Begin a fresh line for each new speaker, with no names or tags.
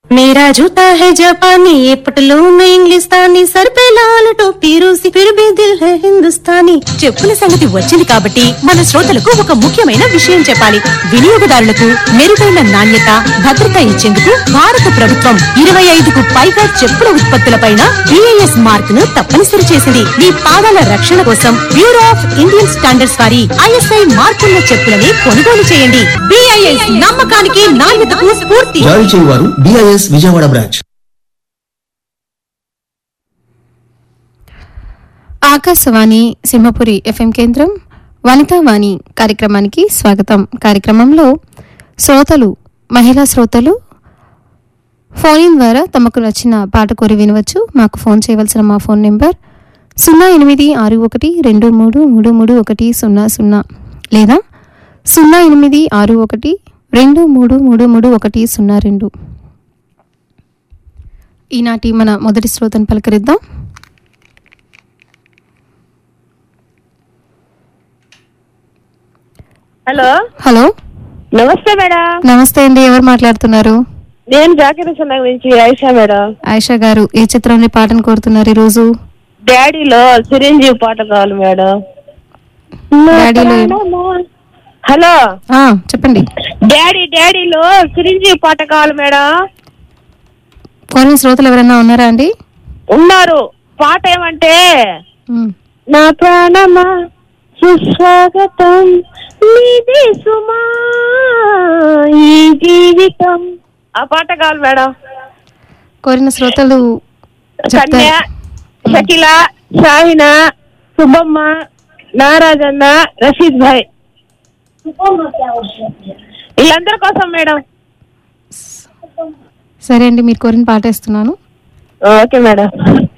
मेरा जूता है जापानी ये पटलून इंग्लिस्तानी सर पे लाल टोपी रूसी फिर भी दिल है हिंदुस्तानी చెప్పుల సంగతి వచ్చింది కాబట్టి మన శ్రోతలకు ఒక ముఖ్యమైన విషయం చెప్పాలి వినియోగదారులకు మెరుగైన నాణ్యత భద్రత ఇచ్చేందుకు భారత ప్రభుత్వం ఇరవై ఐదుకు పైగా చెప్పుల ఉత్పత్తులపైన బిఐఎస్ మార్క్ ను తప్పనిసరి చేసింది మీ పాదాల రక్షణ కోసం బ్యూరో ఆఫ్ ఇండియన్ స్టాండర్డ్స్ వారి ఐఎస్ఐ మార్కున్న చెప్పులని కొనుగోలు చేయండి బిఐఎస్ నమ్మకానికి నాణ్యతకు స్ఫూర్తి
జారీ చేయువారు DIS Vijayawada branch
Akashvani Simhapuri FM కేంద్రం వనితావాణి కార్యక్రమానికి స్వాగతం కార్యక్రమంలో శ్రోతలు మహిళా శ్రోతలు ఫోన్ ఇన్ ద్వారా తమకు నచ్చిన పాట కోరి వినవచ్చు మాకు ఫోన్ చేయవలసిన మా ఫోన్ నెంబర్ సున్నా ఎనిమిది ఆరు ఒకటి రెండు మూడు మూడు మూడు ఒకటి సున్నా సున్నా లేదా సున్నా ఎనిమిది ఆరు ఒకటి రెండు మూడు మూడు మూడు ఒకటి సున్నా రెండు ఈనాటి మన మొదటి శ్రోతను పలకరిద్దాం
హలో
హలో
నమస్తే మేడం
నమస్తే అండి ఎవరు మాట్లాడుతున్నారు
నేను జాకిర్ హుసేన్ నుంచి ఆయిషా మేడం
ఆయిషా గారు ఏ చిత్రంలో పాటను కోరుతున్నారు ఈరోజు
డాడీలో చిరంజీవి పాట కావాలి మేడం
డాడీలో ఏం-
హలో
ఆ, చెప్పండి
డాడీ డాడీలో చిరంజీవి పాట కావాలి మేడం
కోరిన శ్రోతలు ఎవరైనా ఉన్నారా అండి
ఉన్నారు పాట ఏమంటే
ఉమ్,
నా ప్రాణమా సుస్వాగతం నీది సుమా ఈ జీవితం ఆ పాట కావాలి మేడం
కోరిన శ్రోతలు
కన్య
చెప్తారు
షకిల షాహిన సుబ్బమ్మ నారాజన్న రషీద్ భాయ్ వీళ్ళందరి కోసం మేడం
సరే అండి మీరు కోరిన పాట ఇస్తున్నాను
ఓకే మేడం